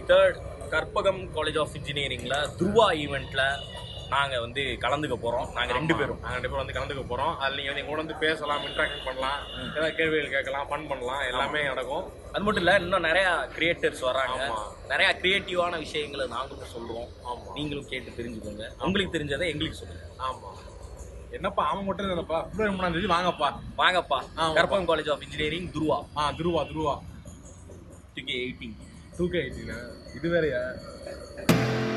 Third Karpagam college of இன்ஜினியரிங்ல துருவா ஈவெண்ட்ல நாங்க வந்து கலந்துக்க போறோம் நாங்க ரெண்டு பேரும் நாங்கள் ரெண்டு பேரும் வந்து கலந்துக்க போகிறோம் அதில் நீங்கள் வந்து எங்க கூட வந்து பேசலாம் இன்ட்ராக்ஷன் பண்ணலாம் ஏதாவது கேள்விகள் கேட்கலாம் ஃபன் பண்ணலாம் எல்லாமே நடக்கும் அது மட்டும் இல்ல இன்னும் நிறைய கிரியேட்டர்ஸ் வராங்க ஆமா. நிறைய கிரியேட்டிவான விஷயங்களை நாங்களும் சொல்றோம் ஆமா. நீங்களும் கேட்டு தெரிஞ்சுக்கோங்க உங்களுக்கு தெரிஞ்சதை எங்களுக்கு சொல்லுங்க ஆமாம் என்னப்பா அவன் மட்டும் இல்லைப்பா பிப்ரவரி மூணாம் தேதி வாங்கப்பா வாங்கப்பா ஆமாப்பா. கற்பகம் காலேஜ் ஆஃப் இன்ஜினியரிங் துருவா ஆ Dhruva Dhruva two K eighteen two K எயிட்டீனா இது வேறையா